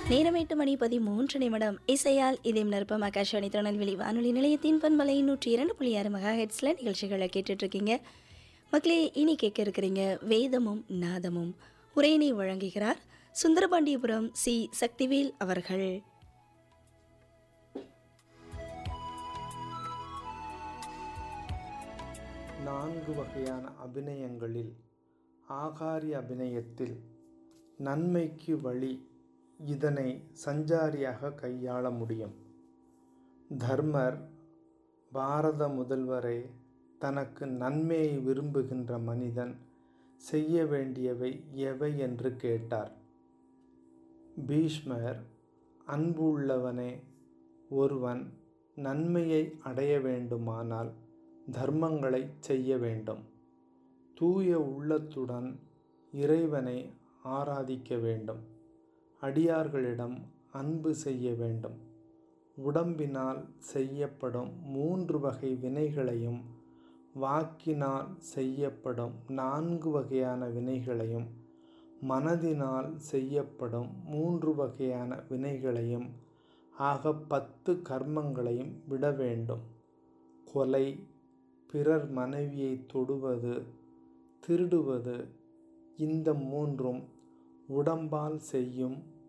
நேரம் எட்டு மணி பதிமூன்று நிமிடம் இசையால் இதயம் நிரப்பம் ஆகாஷவாணி திருநெல்வேலி வானொலி நிலையத்தின் பண்பலை நூற்றி இரண்டு புள்ளி ஆறு மெகா ஹெட்ஸில் நிகழ்ச்சிகளை கேட்டுட்டு இருக்கீங்க மக்களே இனி கேட்க இருக்கிறீங்க வேதமும் நாதமும் உரையினை வழங்குகிறார் சுந்தரபாண்டியபுரம் சி சக்திவேல் அவர்கள் நான்கு வகையான அபிநயங்களில் ஆகாரி அபிநயத்தில் நன்மைக்கு வழி இதனை சஞ்சாரியாக கையாள முடியும் தர்மர் பாரத முதல்வரே தனக்கு நன்மையை விரும்புகின்ற மனிதன் செய்ய வேண்டியவை எவை என்று கேட்டார் பீஷ்மர் அன்பு உள்ளவனே ஒருவன் நன்மையை அடைய வேண்டுமானால் தர்மங்களை செய்ய வேண்டும் தூய உள்ளத்துடன் இறைவனை ஆராதிக்க வேண்டும் அடியார்களிடம் அன்பு செய்ய வேண்டும் உடம்பினால் செய்யப்படும் மூன்று வகை வினைகளையும் வாக்கினால் செய்யப்படும் நான்கு வகையான வினைகளையும் மனதினால் செய்யப்படும் மூன்று வகையான வினைகளையும் ஆக பத்து கர்மங்களையும் விட வேண்டும் கொலை பிறர் மனைவியை தொடுவது திருடுவது இந்த மூன்றும் உடம்பால் செய்யும்